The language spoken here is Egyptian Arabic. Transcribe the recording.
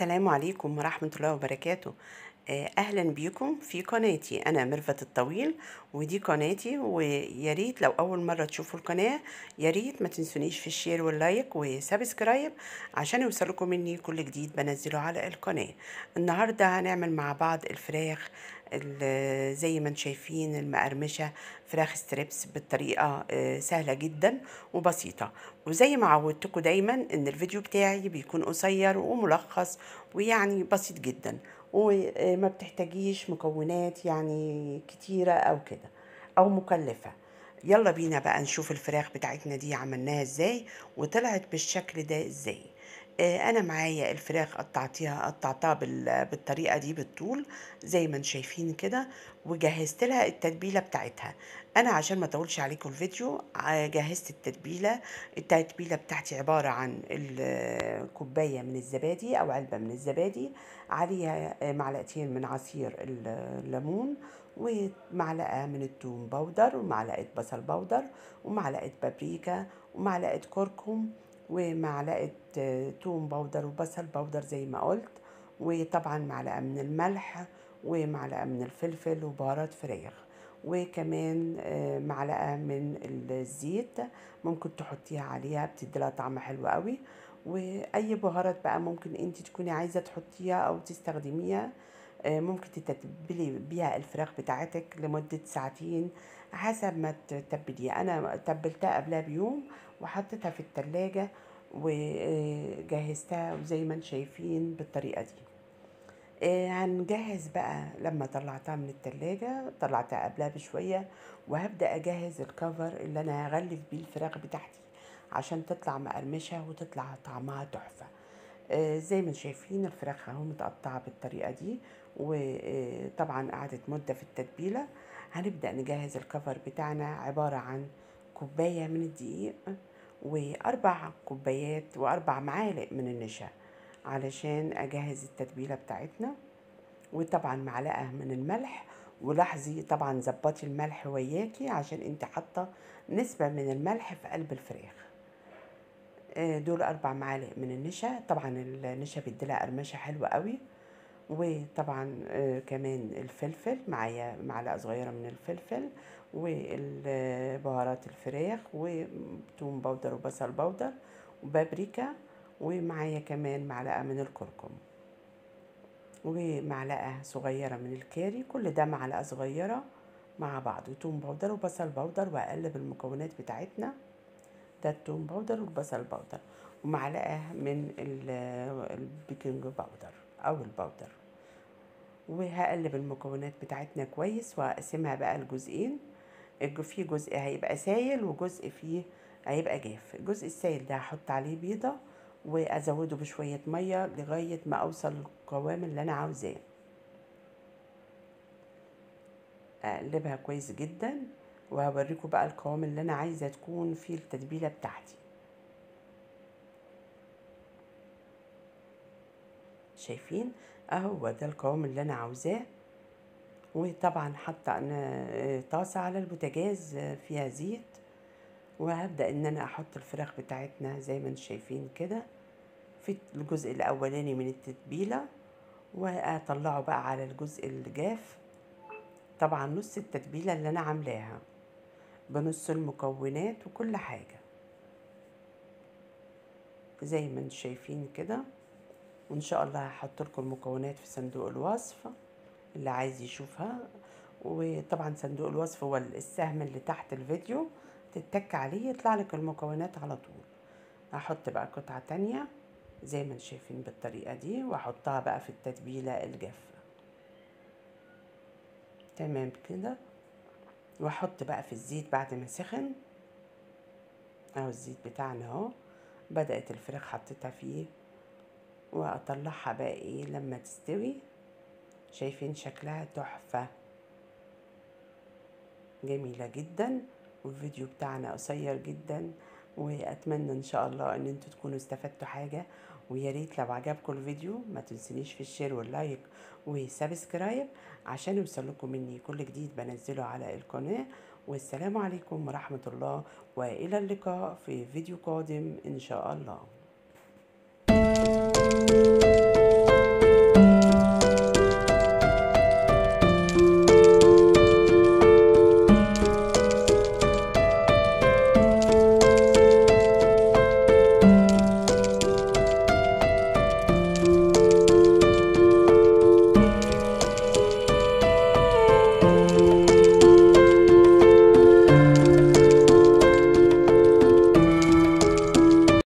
السلام عليكم ورحمة الله وبركاته آه، أهلا بيكم في قناتي أنا ميرفت الطويل ودي قناتي ويا ريت لو أول مرة تشوفوا القناة يا ريت ما تنسونيش في الشير واللايك وسبسكرايب عشان يوصلكم مني كل جديد بنزله على القناة النهاردة هنعمل مع بعض الفراخ ال- زي ما انتم شايفين المقرمشة فراخ ستريبس بالطريقة آه، سهلة جدا وبسيطة وزي ما عودتكم دايما ان الفيديو بتاعي بيكون قصير وملخص ويعني بسيط جدا وما بتحتاجيش مكونات يعني كتيرة او كده او مكلفة يلا بينا بقى نشوف الفراخ بتاعتنا دي عملناها ازاي وطلعت بالشكل ده ازاي آه، انا معايا الفراخ قطعتيها قطعتها بال- بالطريقه دي بالطول زي ما انتم شايفين كده وجهزت لها التتبيله بتاعتها انا عشان ما اطولش عليكم الفيديو ع- جهزت التتبيله التتبيله بتاعتي عباره عن ال- كوبايه من الزبادي او علبه من الزبادي عليها آه، معلقتين من عصير الليمون ومعلقه من الثوم بودر ومعلقه بصل بودر ومعلقه بابريكا ومعلقه كركم ومعلقه آه، توم بودر وبصل بودر زي ما قلت وطبعا معلقه من الملح ومعلقه من الفلفل وبهارات فراخ وكمان آه، معلقه من الزيت ممكن تحطيها عليها بتدي لها طعم حلو قوي واي بهارات بقى ممكن انت تكوني عايزه تحطيها او تستخدميها آه، ممكن تتبلي بيها الفراخ بتاعتك لمدة ساعتين حسب ما تتبليها أنا تبلتها قبلها بيوم وحطيتها في التلاجة وجهزتها زي ما انتم شايفين بالطريقة دي آه، هنجهز بقى لما طلعتها من التلاجة طلعتها قبلها بشوية وهبدأ أجهز الكفر اللي أنا هغلف بيه الفراخ بتاعتي عشان تطلع مقرمشة وتطلع طعمها تحفة آه، زي ما شايفين الفراخ اهو متقطعة بالطريقة دي وطبعا قعدت مدة في التتبيلة هنبدأ نجهز الكفر بتاعنا عبارة عن كوباية من الدقيق وأربع كوبايات وأربع معالق من النشا علشان أجهز التتبيلة بتاعتنا وطبعا معلقة من الملح ولاحظي طبعا ظبطي الملح وياكي عشان انت حاطة نسبة من الملح في قلب الفراخ آه، دول اربع معالق من النشا طبعا النشا بيديلها قرمشه حلوه قوي وطبعا آه، كمان الفلفل معايا معلقه صغيره من الفلفل والبهارات الفراخ وتوم بودر وبصل بودر وبابريكا ومعايا كمان معلقه من الكركم ومعلقه صغيره من الكاري كل ده معلقه صغيره مع بعض وتوم بودر وبصل بودر واقلب المكونات بتاعتنا ده التوم باودر والبصل باودر ومعلقة من ال- البيكنج باودر أو الباودر وهقلب المكونات بتاعتنا كويس وهقسمها بقى لجزئين الج- في جزء هيبقى سايل وجزء فيه هيبقى جاف الجزء السايل ده هحط عليه بيضة وأزوده بشوية مية لغاية ما أوصل للقوام اللي أنا عاوزاه اقلبها كويس جدا وهوريكم بقى القوام اللي انا عايزه تكون فيه التتبيله بتاعتي شايفين اهو ده القوام اللي انا عاوزاه وطبعا حاطه انا آه، طاسه على البوتاجاز آه، فيها زيت وهبدا ان انا احط الفراخ بتاعتنا زي ما انتم شايفين كده في الجزء الاولاني من التتبيله واطلعه بقى على الجزء الجاف طبعا نص التتبيله اللي انا عاملاها بنص المكونات وكل حاجه زي ما انتم شايفين كده وان شاء الله هحط لكم المكونات في صندوق الوصف اللي عايز يشوفها وطبعا صندوق الوصف هو السهم اللي تحت الفيديو تتك عليه يطلع لك المكونات على طول هحط بقى قطعة تانية زي ما انتم شايفين بالطريقة دي واحطها بقى في التتبيلة الجافة تمام كده واحط بقى في الزيت بعد ما سخن اهو الزيت بتاعنا اهو بدأت الفراخ حطيتها فيه واطلعها بقى ايه لما تستوي شايفين شكلها تحفة جميلة جدا والفيديو بتاعنا قصير جدا واتمنى ان شاء الله ان انتوا تكونوا استفدتوا حاجة ويا ريت لو عجبكم الفيديو ما تنسونيش في الشير واللايك وسبسكرايب عشان يوصلكم مني كل جديد بنزله على القناة والسلام عليكم ورحمة الله وإلى اللقاء في فيديو قادم إن شاء الله